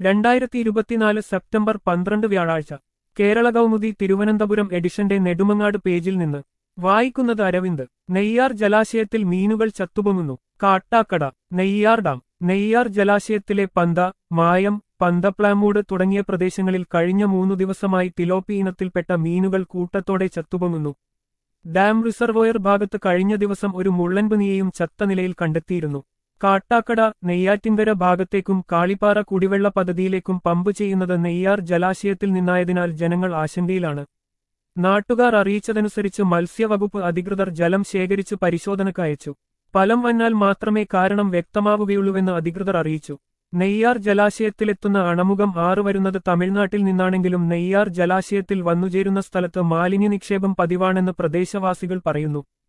രണ്ടായിരത്തി ഇരുപത്തിനാല് സെപ്റ്റംബർ പന്ത്രണ്ട് വ്യാഴാഴ്ച കേരള കൗമുദി തിരുവനന്തപുരം എഡിഷന്റെ നെടുമങ്ങാട് പേജിൽ നിന്ന് വായിക്കുന്നത് അരവിന്ദ് നെയ്യാർ ജലാശയത്തിൽ മീനുകൾ ചത്തുപൊങ്ങുന്നു കാട്ടാക്കട നെയ്യാർ ഡാം നെയ്യാർ ജലാശയത്തിലെ പന്ത മായം പന്തപ്ലാമൂട് തുടങ്ങിയ പ്രദേശങ്ങളിൽ കഴിഞ്ഞ മൂന്നു ദിവസമായി തിലോപ്പി ഇനത്തിൽപ്പെട്ട മീനുകൾ കൂട്ടത്തോടെ ചത്തുപൊങ്ങുന്നു ഡാം റിസർവോയർ ഭാഗത്ത് കഴിഞ്ഞ ദിവസം ഒരു മുള്ളൻപുനിയെയും ചത്ത നിലയിൽ കണ്ടെത്തിയിരുന്നു കാട്ടാക്കട നെയ്യാറ്റിൻകര ഭാഗത്തേക്കും കാളിപ്പാറ കുടിവെള്ള പദ്ധതിയിലേക്കും പമ്പ് ചെയ്യുന്നത് നെയ്യാർ ജലാശയത്തിൽ നിന്നായതിനാൽ ജനങ്ങൾ ആശങ്കയിലാണ് നാട്ടുകാർ അറിയിച്ചതനുസരിച്ച് മത്സ്യവകുപ്പ് അധികൃതർ ജലം ശേഖരിച്ച് പരിശോധനക്ക് അയച്ചു ഫലം വന്നാൽ മാത്രമേ കാരണം വ്യക്തമാവുകയുള്ളൂവെന്ന് അധികൃതർ അറിയിച്ചു നെയ്യാർ ജലാശയത്തിലെത്തുന്ന അണമുഖം ആറ് വരുന്നത് തമിഴ്നാട്ടിൽ നിന്നാണെങ്കിലും നെയ്യാർ ജലാശയത്തിൽ വന്നുചേരുന്ന സ്ഥലത്ത് മാലിന്യ നിക്ഷേപം പതിവാണെന്ന് പ്രദേശവാസികൾ പറയുന്നു